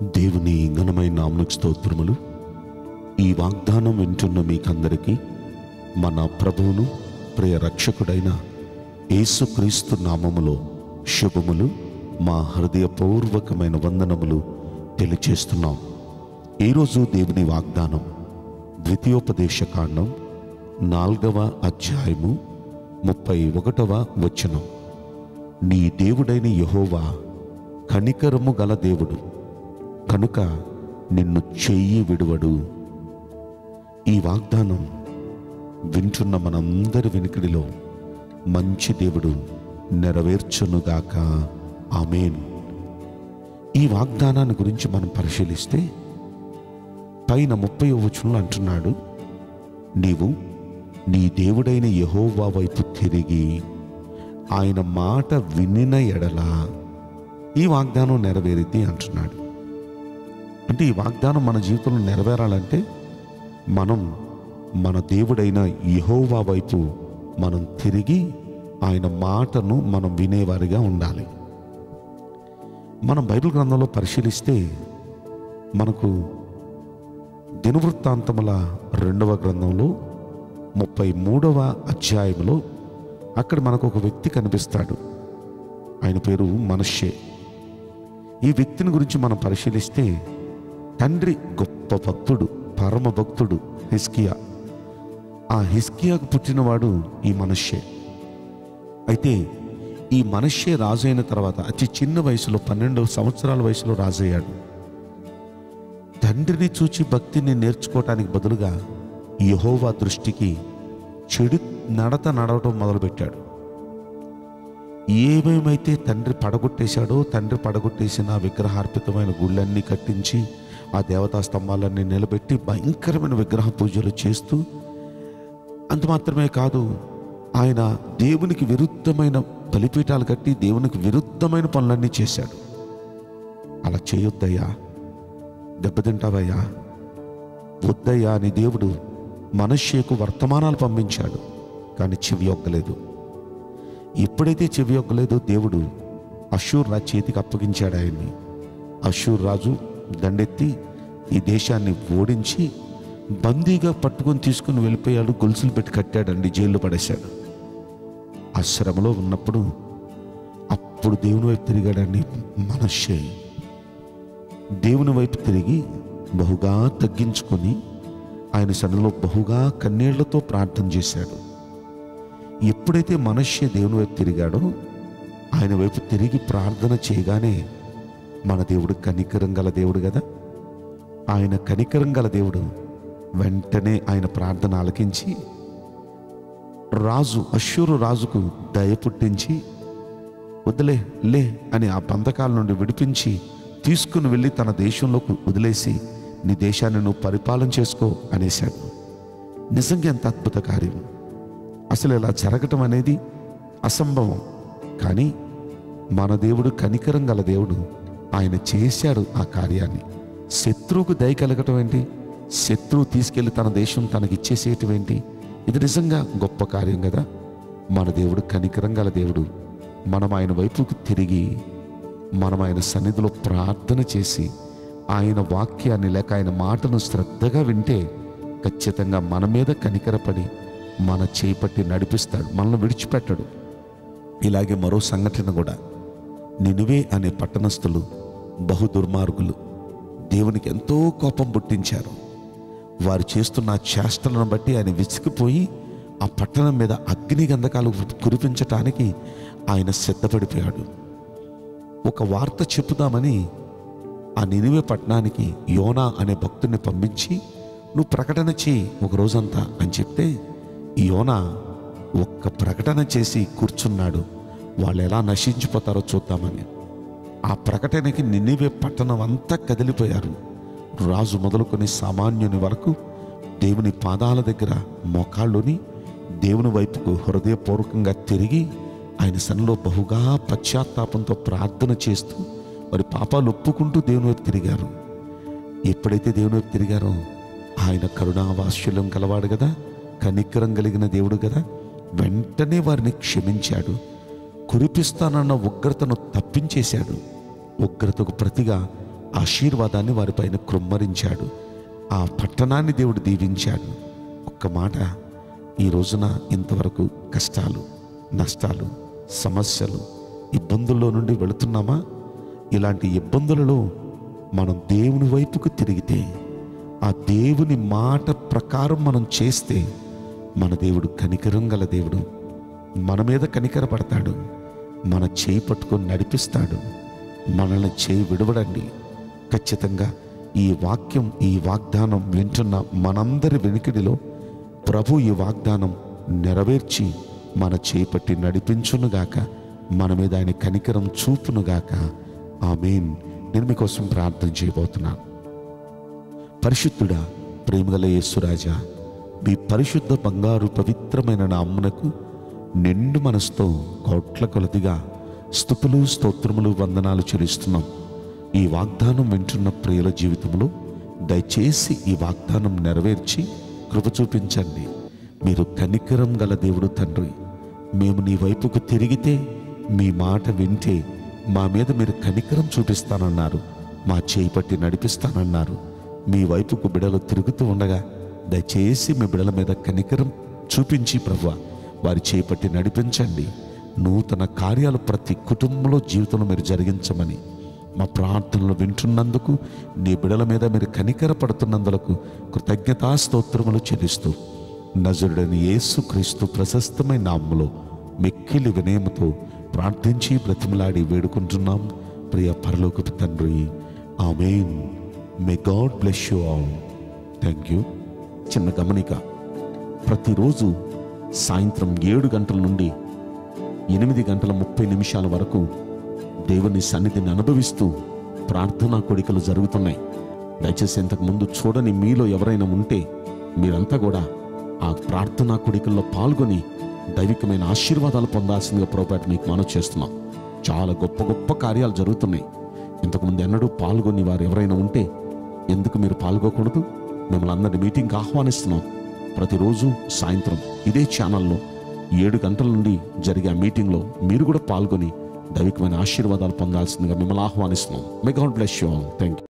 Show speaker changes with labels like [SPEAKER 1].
[SPEAKER 1] దేవుని ఘనమైన నామకు స్తోత్రములు ఈ వాగ్దానం వింటున్న మీకందరికీ మన ప్రభువును ప్రియ రక్షకుడైన యేసుక్రీస్తు నామములో శుభములు మా హృదయపూర్వకమైన వందనములు తెలియచేస్తున్నాం ఈరోజు దేవుని వాగ్దానం ద్వితీయోపదేశ కాండం నాలుగవ అధ్యాయము ముప్పై ఒకటవ వచనం నీ దేవుడైన యహోవా కనికరము గల దేవుడు కనుక నిన్ను చెయ్యి విడువడు ఈ వాగ్దానం వింటున్న మనందరి వెనుకడిలో మంచి దేవుడు నెరవేర్చునుగాక ఆమెన్ ఈ వాగ్దానాన్ని గురించి మనం పరిశీలిస్తే పైన ముప్పై వచనంలో అంటున్నాడు నీవు నీ దేవుడైన యహోవా వైపు తిరిగి ఆయన మాట వినిన ఎడల ఈ వాగ్దానం నెరవేరిద్ది అంటున్నాడు అంటే ఈ వాగ్దానం మన జీవితంలో నెరవేరాలంటే మనం మన దేవుడైన యహోవా వైపు మనం తిరిగి ఆయన మాటను మనం వినేవారిగా ఉండాలి మనం బైబిల్ గ్రంథంలో పరిశీలిస్తే మనకు దినవృత్తాంతముల రెండవ గ్రంథంలో ముప్పై మూడవ అధ్యాయంలో అక్కడ మనకు ఒక వ్యక్తి కనిపిస్తాడు ఆయన పేరు మనషే ఈ వ్యక్తిని గురించి మనం పరిశీలిస్తే తండ్రి గొప్ప భక్తుడు పరమ భక్తుడు హిస్కియా ఆ హిస్కియాకు పుట్టినవాడు ఈ మనషే అయితే ఈ మనషే రాజు అయిన తర్వాత అతి చిన్న వయసులో పన్నెండు సంవత్సరాల వయసులో రాజయ్యాడు తండ్రిని చూచి భక్తిని నేర్చుకోవటానికి బదులుగా యహోవా దృష్టికి చెడు నడత నడవటం మొదలుపెట్టాడు ఏమేమైతే తండ్రి పడగొట్టేశాడో తండ్రి పడగొట్టేసిన విగ్రహార్పితమైన గుళ్ళన్నీ కట్టించి ఆ దేవతా స్తంభాలన్నీ నిలబెట్టి భయంకరమైన విగ్రహ పూజలు చేస్తూ అంత మాత్రమే కాదు ఆయన దేవునికి విరుద్ధమైన బలిపీఠాలు కట్టి దేవునికి విరుద్ధమైన పనులన్నీ చేశాడు అలా చేయొద్దయ్యా దెబ్బతింటావయ్యా వద్దయ్యా అని దేవుడు మనష్యకు వర్తమానాలు పంపించాడు కానీ చెవి ఒక్కలేదు ఎప్పుడైతే చెవి ఒక్కలేదో దేవుడు అషూర్ రాజు చేతికి అప్పగించాడు ఆయన్ని అషూర్ రాజు దండెత్తి ఈ దేశాన్ని ఓడించి బందీగా పట్టుకొని తీసుకుని వెళ్ళిపోయాడు గొలుసులు పెట్టి కట్టాడండి జైల్లో పడేశాడు ఆ శ్రమలో ఉన్నప్పుడు అప్పుడు దేవుని వైపు తిరిగాడండి మనషే దేవుని వైపు తిరిగి బహుగా తగ్గించుకొని ఆయన సన్నిలో బహుగా కన్నీళ్లతో ప్రార్థన చేశాడు ఎప్పుడైతే మనష్య దేవుని వైపు తిరిగాడో ఆయన వైపు తిరిగి ప్రార్థన చేయగానే మన దేవుడు కనికరం గల దేవుడు కదా ఆయన కనికరం గల దేవుడు వెంటనే ఆయన ప్రార్థన ఆలకించి రాజు అశ్షూరు రాజుకు దయ పుట్టించి వదిలే లే అని ఆ బంధకాల నుండి విడిపించి తీసుకుని వెళ్ళి తన దేశంలోకి వదిలేసి నీ దేశాన్ని నువ్వు పరిపాలన చేసుకో అనేశాడు నిజంగా ఎంత అద్భుత కార్యం అసలు ఇలా జరగటం అనేది అసంభవం కానీ మన దేవుడు కనికరం గల దేవుడు ఆయన చేశాడు ఆ కార్యాన్ని శత్రువుకు దయ కలగటం ఏంటి శత్రువు తీసుకెళ్లి తన దేశం తనకి ఇచ్చేసేయటం ఏంటి ఇది నిజంగా గొప్ప కార్యం కదా మన దేవుడు కనికరం గల దేవుడు మనం ఆయన వైపుకు తిరిగి మనం ఆయన సన్నిధిలో ప్రార్థన చేసి ఆయన వాక్యాన్ని లేక ఆయన మాటను శ్రద్ధగా వింటే ఖచ్చితంగా మన మీద కనికరపడి మన చేపట్టి నడిపిస్తాడు మనల్ని విడిచిపెట్టడు ఇలాగే మరో సంఘటన కూడా నినువే అనే పట్టణస్థులు బహు దుర్మార్గులు దేవునికి ఎంతో కోపం పుట్టించారు వారు చేస్తున్న ఆ చేష్టలను బట్టి ఆయన విసిగిపోయి ఆ పట్టణం మీద అగ్ని గంధకాలు కురిపించటానికి ఆయన సిద్ధపడిపోయాడు ఒక వార్త చెప్పుదామని ఆ నినివే పట్టణానికి యోనా అనే భక్తుడిని పంపించి నువ్వు ప్రకటన చేయి ఒక రోజంతా అని చెప్తే ఈ యోనా ఒక్క ప్రకటన చేసి కూర్చున్నాడు వాళ్ళు ఎలా నశించిపోతారో చూద్దామని ఆ ప్రకటనకి నినివే పట్టణం అంతా కదిలిపోయారు రాజు మొదలుకొని సామాన్యుని వరకు దేవుని పాదాల దగ్గర మోకాళ్ళుని దేవుని వైపుకు హృదయపూర్వకంగా తిరిగి ఆయన సన్నిలో బహుగా పశ్చాత్తాపంతో ప్రార్థన చేస్తూ వారి పాపాలు ఒప్పుకుంటూ దేవుని వైపు తిరిగారు ఎప్పుడైతే దేవుని వైపు తిరిగారో ఆయన కరుణావాస్యుల్యం కలవాడు కదా కనికరం కలిగిన దేవుడు కదా వెంటనే వారిని క్షమించాడు కురిపిస్తానన్న ఉగ్రతను తప్పించేశాడు ఉగ్రతకు ప్రతిగా ఆశీర్వాదాన్ని వారిపైన కృమ్మరించాడు ఆ పట్టణాన్ని దేవుడు దీవించాడు ఒక్క మాట ఈ రోజున ఇంతవరకు కష్టాలు నష్టాలు సమస్యలు ఇబ్బందుల్లో నుండి వెళుతున్నామా ఇలాంటి ఇబ్బందులలో మనం దేవుని వైపుకు తిరిగితే ఆ దేవుని మాట ప్రకారం మనం చేస్తే మన దేవుడు కనికరం గల దేవుడు మన మీద కనికరపడతాడు మన చేయి పట్టుకొని నడిపిస్తాడు మనల్ని చేయి విడవడండి ఖచ్చితంగా ఈ వాక్యం ఈ వాగ్దానం వింటున్న మనందరి వెనుకడిలో ప్రభు ఈ వాగ్దానం నెరవేర్చి మన చేపట్టి నడిపించునుగాక మన మీద ఆయన కనికరం చూపునుగాక ఆమెన్ నేను మీకోసం ప్రార్థన చేయబోతున్నాను పరిశుద్ధుడా ప్రేమగల యేసురాజా మీ పరిశుద్ధ బంగారు పవిత్రమైన నామ్మునకు నిండు మనసుతో కోట్ల కొలదిగా స్థుతులు స్తోత్రములు వందనాలు చెల్లిస్తున్నాం ఈ వాగ్దానం వింటున్న ప్రియుల జీవితంలో దయచేసి ఈ వాగ్దానం నెరవేర్చి కృప చూపించండి మీరు కనికరం గల దేవుడు తండ్రి మేము నీ వైపుకు తిరిగితే మీ మాట వింటే మా మీద మీరు కనికరం చూపిస్తానన్నారు మా చేయి పట్టి నడిపిస్తానన్నారు మీ వైపుకు బిడలు తిరుగుతూ ఉండగా దయచేసి మీ బిడల మీద కనికరం చూపించి ప్రభు వారి చేపట్టి నడిపించండి నూతన కార్యాలు ప్రతి కుటుంబంలో జీవితంలో మీరు జరిగించమని మా ప్రార్థనలు వింటున్నందుకు నీ బిడల మీద మీరు కనికర పడుతున్నందులకు కృతజ్ఞతా స్తోత్రములు చెల్లిస్తూ నజరుడని యేసు క్రీస్తు ప్రశస్తమైన నామములో మిక్కిలి వినయముతో ప్రార్థించి బ్రతిమలాడి వేడుకుంటున్నాం ప్రియ పరలోకపు తండ్రి amen may God bless you all thank you చిన్న గమనిక ప్రతిరోజు సాయంత్రం ఏడు గంటల నుండి ఎనిమిది గంటల ముప్పై నిమిషాల వరకు దేవుని సన్నిధిని అనుభవిస్తూ ప్రార్థనా కోడికలు జరుగుతున్నాయి దయచేసి ఇంతకు ముందు చూడని మీలో ఎవరైనా ఉంటే మీరంతా కూడా ఆ ప్రార్థనా కోడికల్లో పాల్గొని దైవికమైన ఆశీర్వాదాలు పొందాల్సిందిగా ప్రోపేట మీకు మనం చేస్తున్నాం చాలా గొప్ప గొప్ప కార్యాలు జరుగుతున్నాయి ఇంతకుముందు ఎన్నడూ పాల్గొని వారు ఎవరైనా ఉంటే ఎందుకు మీరు పాల్గొకూడదు మిమ్మల్ని అందరి మీటింగ్కి ఆహ్వానిస్తున్నాం ప్రతిరోజు సాయంత్రం ఇదే ఛానల్లో ఏడు గంటల నుండి జరిగే ఆ మీటింగ్లో మీరు కూడా పాల్గొని దైవికమైన ఆశీర్వాదాలు పొందాల్సిందిగా మిమ్మల్ని ఆహ్వానిస్తున్నాం may God bless you all thank you